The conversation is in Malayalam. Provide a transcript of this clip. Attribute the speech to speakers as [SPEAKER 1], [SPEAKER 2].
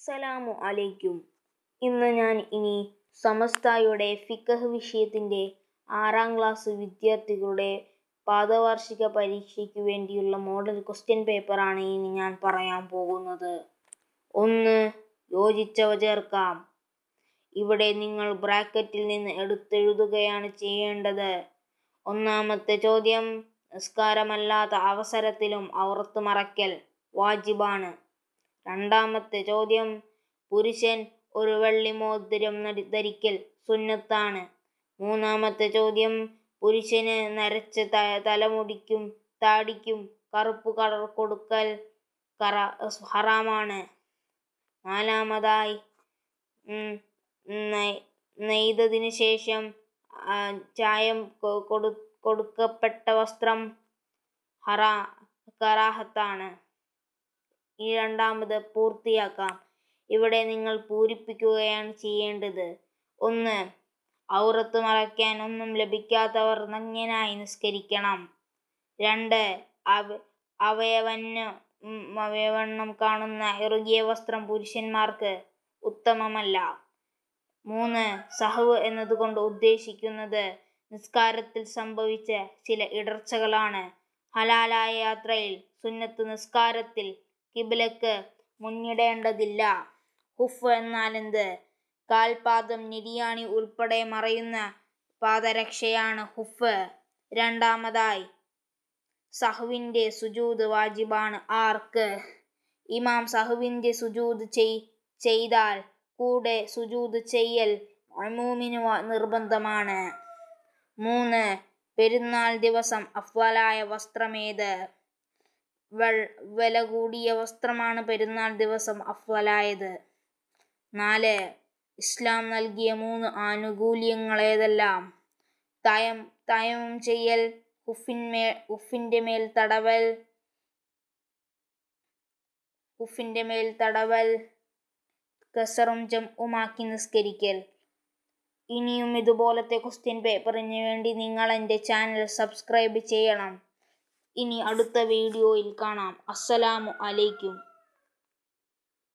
[SPEAKER 1] അസ്സലാമു അലൈക്കും ഇന്ന് ഞാൻ ഇനി സമസ്തയുടെ ഫിഖഹ് വിഷയത്തിൻ്റെ ആറാം ക്ലാസ് വിദ്യാർത്ഥികളുടെ പാദവാർഷിക പരീക്ഷയ്ക്ക് വേണ്ടിയുള്ള മോഡൽ ക്വസ്റ്റ്യൻ പേപ്പറാണ് ഇനി ഞാൻ പറയാൻ പോകുന്നത് ഒന്ന് യോജിച്ചവ ചേർക്കാം ഇവിടെ നിങ്ങൾ ബ്രാക്കറ്റിൽ നിന്ന് എടുത്തെഴുതുകയാണ് ചെയ്യേണ്ടത് ഒന്നാമത്തെ ചോദ്യം നിസ്കാരമല്ലാത്ത അവസരത്തിലും ഔറത്ത് മറയ്ക്കൽ വാജിബാണ് രണ്ടാമത്തെ ചോദ്യം പുരുഷൻ ഒരു വെള്ളി മോതിരം ധരിക്കൽ സുന്നത്താണ് മൂന്നാമത്തെ ചോദ്യം പുരുഷന് നരച്ച തലമുടിക്കും താടിക്കും കറുപ്പ് കളർ കൊടുക്കൽ കറ ഹറാമാണ് നാലാമതായി നെയ്തതിന് ശേഷം ചായം കൊടു കൊടുക്കപ്പെട്ട വസ്ത്രം ഹറാ കറാഹത്താണ് ഈ രണ്ടാമത് പൂർത്തിയാക്കാം ഇവിടെ നിങ്ങൾ പൂരിപ്പിക്കുകയാണ് ചെയ്യേണ്ടത് ഒന്ന് ഔറത്ത് മറയ്ക്കാൻ ഒന്നും ലഭിക്കാത്തവർ നഗ്നനായി നിസ്കരിക്കണം രണ്ട് അവ അവയവന് അവയവണ്ണം കാണുന്ന ഇറുകിയ വസ്ത്രം പുരുഷന്മാർക്ക് ഉത്തമമല്ല മൂന്ന് സഹവ് എന്നതുകൊണ്ട് ഉദ്ദേശിക്കുന്നത് നിസ്കാരത്തിൽ സംഭവിച്ച ചില ഇടർച്ചകളാണ് ഹലാലായ യാത്രയിൽ സുന്നത്ത് നിസ്കാരത്തിൽ കിബിലക്ക് മുന്നിടേണ്ടതില്ല ഹുഫ് എന്നാലെന്ത് കാൽപാദം നിര്യാണി ഉൾപ്പെടെ മറയുന്ന പാദരക്ഷയാണ് ഹുഫ് രണ്ടാമതായി സഹുവിൻ്റെ സുജൂദ് വാജിബാണ് ആർക്ക് ഇമാം സഹുവിൻ്റെ സുജൂദ് ചെയ്താൽ കൂടെ സുജൂദ് ചെയ്യൽ മഅ്മൂമിന് നിർബന്ധമാണ് മൂന്ന് പെരുന്നാൾ ദിവസം അഫ്വലായ വസ്ത്രമേത് വില കൂടിയ വസ്ത്രമാണ് പെരുന്നാൾ ദിവസം അഫ്വലായത് നാല് ഇസ്ലാം നൽകിയ മൂന്ന് ആനുകൂല്യങ്ങളേതെല്ലാം തയം തയമം ചെയ്യൽ ഹുഫിന്മേ ഹുഫിൻ്റെ മേൽ തടവൽ ഹുഫിൻ്റെ മേൽ തടവൽ കസറും ജംഉമാക്കി നിസ്കരിക്കൽ ഇനിയും ഇതുപോലത്തെ ക്വസ്റ്റ്യൻ പേപ്പറിന് വേണ്ടി നിങ്ങൾ എൻ്റെ ചാനൽ സബ്സ്ക്രൈബ് ചെയ്യണം ഇനി അടുത്ത വീഡിയോയിൽ കാണാം അസ്സലാമു അലൈക്കും